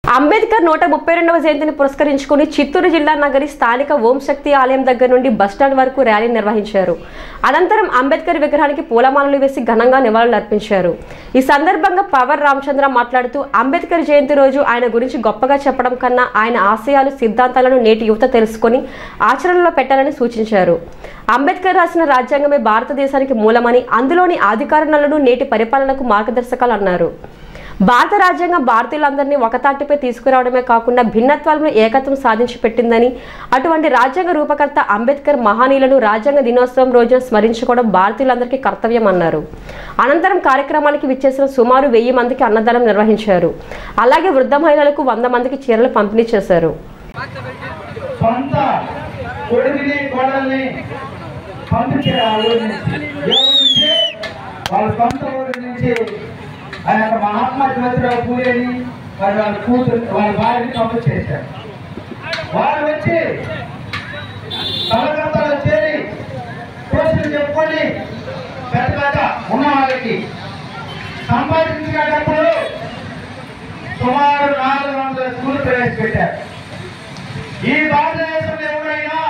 అంబేద్కర్ నూట ముప్పై రెండవ జయంతిని పురస్కరించుకుని చిత్తూరు జిల్లా నగరి స్థానిక ఓం శక్తి ఆలయం దగ్గర నుండి బస్టాండ్ వరకు ర్యాలీ నిర్వహించారు అనంతరం అంబేద్కర్ విగ్రహానికి పూలమాలలు వేసి ఘనంగా నివాళులు అర్పించారు ఈ సందర్భంగా పవర్ రామచంద్ర మాట్లాడుతూ అంబేద్కర్ జయంతి రోజు ఆయన గురించి గొప్పగా చెప్పడం కన్నా ఆయన ఆశయాలు సిద్ధాంతాలను నేటి యువత తెలుసుకొని ఆచరణలో పెట్టాలని సూచించారు అంబేద్కర్ రాసిన రాజ్యాంగమే భారతదేశానికి మూలమని అందులోని అధికారణలను నేటి పరిపాలనకు మార్గదర్శకాలు అన్నారు భారత రాజ్యాంగం భారతీయులందరినీ ఒకతాటిపై తీసుకురావడమే కాకుండా భిన్నత్వాలను ఏకత్వం సాధించి పెట్టిందని అటువంటి రాజ్యాంగ రూపకర్త అంబేద్కర్ మహనీయులను రాజ్యాంగ దినోత్సవం రోజున స్మరించుకోవడం భారతీయులందరికీ కర్తవ్యం అన్నారు అనంతరం కార్యక్రమానికి విచ్చేసిన సుమారు వెయ్యి మందికి అన్నదానం నిర్వహించారు అలాగే వృద్ధ మహిళలకు వంద మందికి చీరలు పంపిణీ చేశారు సొంత కొడుకుని కోడల్ని పంపించారు ఆ ఊరి నుంచి ఏ ఊరి నుంచి వాళ్ళ సొంత ఊరి నుంచి ఆ యొక్క మహాత్మా జ్యోతిరావు పూలేని మరి వాళ్ళ కూతురు వాళ్ళ భార్యని పంపించేశారు వారు వచ్చి కలకత్తాలో చేరి కోర్సులు చెప్పుకొని పెద్ద పెద్ద ఉన్న వాళ్ళకి సంపాదించిన డబ్బులు సుమారు నాలుగు వందల స్కూల్ ప్రవేశపెట్టారు ఈ భారతదేశంలో ఎవరైనా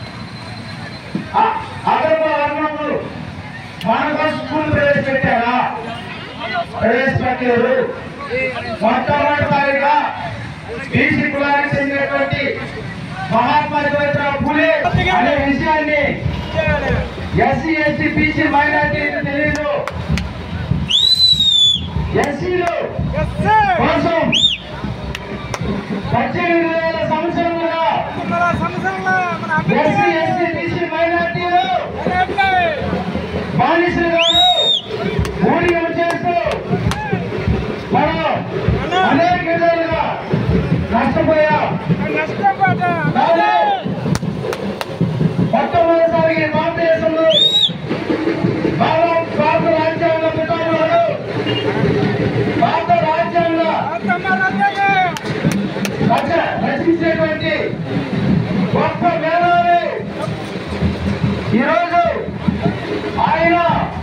అదర్భ వర్ణములు మానవ స్కూల్ ప్రవేశపెట్టారా ప్రవేశపెట్టారు మొట్టమొదటిసారిగా బీసీ కులానికి చెందినటువంటి మహాత్మా జ్యోతిరావు పూలే అనే విషయాన్ని ఎస్సీ ఎస్టీ బీసీ మైనార్టీ తెలియదు ఎస్సీలు కోసం పద్దెనిమిది వేల సంవత్సరములుగా ఎస్సీ ఎస్టీ బీసీ మైనార్టీలు బానిసలుగాను ఊడిగం చేస్తూ మనం అనేక విధాలుగా నష్టపోయాం కానీ మొట్టమొదటిసారి ఈ భారతదేశంలో భారత భారత రాజ్యాంగ పుట్టాలు భారత రాజ్యాంగ రచ- రచించేటువంటి గొప్ప మేధావి ఈరోజు ఆయన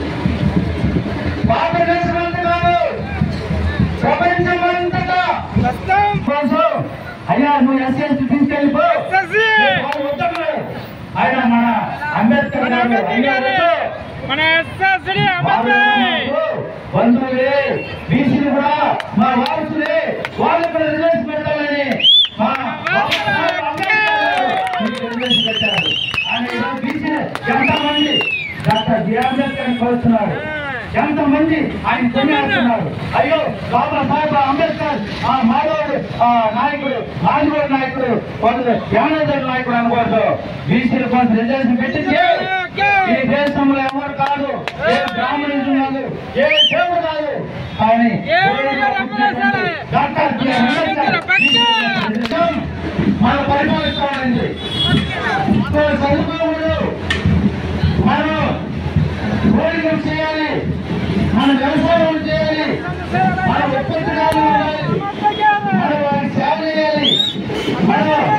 భారతదేశమంతగాను ప్రపంచమంతటా కోసం అయ్యా నువ్వు ఎస్ఎస్ తీసుకెళ్ళిపో వాళ్ళు వద్దన్నారు. ఆయన మన అంబేద్కర్ గారు అయ్యారు. మన ఎస్ఎస్డి వాళ్ళు అమర్నాథ్ బంధువులే బీసీలు కూడా మా వారసులే వాళ్ళు కూడా రిజర్వేషన్ పెట్టాలని మా బాబాసాహెబ్ అంబేద్కర్ గారు మీకు రిజర్వేషన్ పెట్టారు ఆయన ఈరోజు బీసీలు ఎంతమంది డాక్టర్ బి అంబేద్కర్ కోరుతున్నారు ఎంతమంది ఆయన కొనియాడుతున్నారు అయ్యో బాబాసాహెబ్ అంబేద్కర్ ఆ మాధవుడు ఆ నాయకుడు మాధవుడు నాయకుడు కొందరు జ్ఞానోదయ నాయకుడు అనకూడదు బీసీల కోసం రిజర్వేషన్ పెట్టింది ఈ దేశంలో ఎవరు కాదు ఏ బ్రాహ్మణుడు కాదు ఏ దేవుడు కాదు కానీ ఏ ఊరు కాదు, అమ్మేశారు. Doctor B. అంబేద్కర్ ఈ దేశం మన పరిపాలిస్తామండి చదువుకోకూడదు మనం కోరికలు చేయాలి మన వ్యవసాయం చేయాలి మన ఉత్పత్తిదారులు ఉండాలి మనం వారికి సేవ చేయాలి మనం